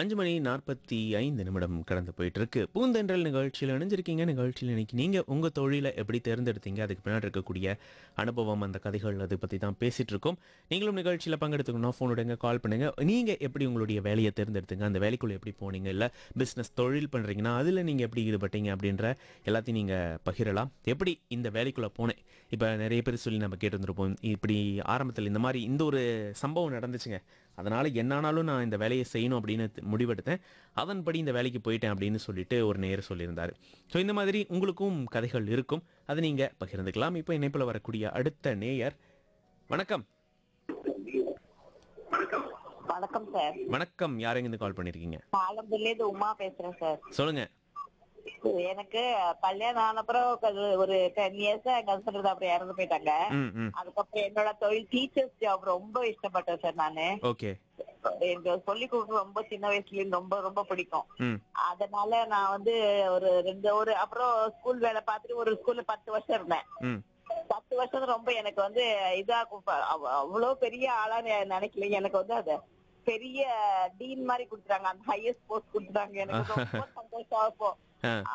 அஞ்சு மணி நாற்பத்தி ஐந்து நிமிடம் கடந்து போயிட்டு இருக்கு பூந்தென்றல் நிகழ்ச்சியில் இணைஞ்சிருக்கீங்க நிகழ்ச்சியில் இன்னைக்கு நீங்க உங்க தொழிலை எப்படி தேர்ந்தெடுத்தீங்க அதுக்கு பின்னாடி இருக்கக்கூடிய அனுபவம் அந்த கதைகள் அதை பத்தி தான் பேசிட்டு இருக்கோம் நீங்களும் நிகழ்ச்சியில் பங்கெடுத்துக்கணும் ஃபோன் விடுங்க கால் பண்ணுங்க நீங்க எப்படி உங்களுடைய வேலையை தேர்ந்தெடுத்தீங்க அந்த வேலைக்குள்ள எப்படி போனீங்க இல்ல பிசினஸ் தொழில் பண்றீங்கன்னா அதுல நீங்க எப்படி ஈடுபட்டீங்க அப்படின்ற எல்லாத்தையும் நீங்க பகிரலாம் எப்படி இந்த வேலைக்குள்ள போனேன் இப்போ நிறைய பேர் சொல்லி நம்ம கேட்டிருந்திருப்போம் இப்படி ஆரம்பத்தில் இந்த மாதிரி இந்த ஒரு சம்பவம் நடந்துச்சுங்க அதனால என்னானாலும் நான் இந்த வேலையை செய்யணும் அப்படின்னு தி- முடிவெடுத்தேன் அதன்படி இந்த வேலைக்கு போயிட்டேன் அப்படின்னு சொல்லிட்டு ஒரு நேர் சொல்லியிருந்தாரு ஸோ இந்த மாதிரி உங்களுக்கும் கதைகள் இருக்கும் அதை நீங்க பகிர்ந்துக்கலாம் இப்போ இணைப்பில் வரக்கூடிய அடுத்த நேயர் வணக்கம் வணக்கம் சார் வணக்கம் யாரெங்கிருந்து கால் பண்ணியிருக்கீங்க பாலம்புலேருந்து உமா பேசுறேன் சார் சொல்லுங்க எனக்கு கல்யாணம் ஆன அப்புறம் கொஞ்சம் ஒரு டென் இயர்ஸ் எங்க ஹஸ்பண்ட் அப்புறம் இறந்து போயிட்டாங்க ம் ம் அதுக்கப்புறம் என்னோட தொழில் டீச்சர்ஸ் ஜாப் ரொம்ப இஷ்டப்பட்டேன் சார் நானு ஓகே எனக்கு சொல்லி கொடுக்க ரொம்ப சின்ன வயசுல இருந்து ரொம்ப ரொம்ப பிடிக்கும் ம் அதனால நான் வந்து ஒரு ரெண்டு ஒரு அப்புறம் ஸ்கூல் வேலை பார்த்துட்டு ஒரு ஸ்கூல்ல பத்து வருஷம் இருந்தேன் ம் பத்து வருஷம் ரொம்ப எனக்கு வந்து இதா கு- அவ்- அவ்வளவு பெரிய ஆளா நெ- நினைக்கல எனக்கு வந்து அது பெரிய டீன் மாதிரி கொடுத்துட்டாங்க அந்த ஹையஸ்ட் போஸ்ட் கொடுத்துட்டாங்க எனக்கு ரொம்ப சந்தோஷம் இருக்கும் ஆ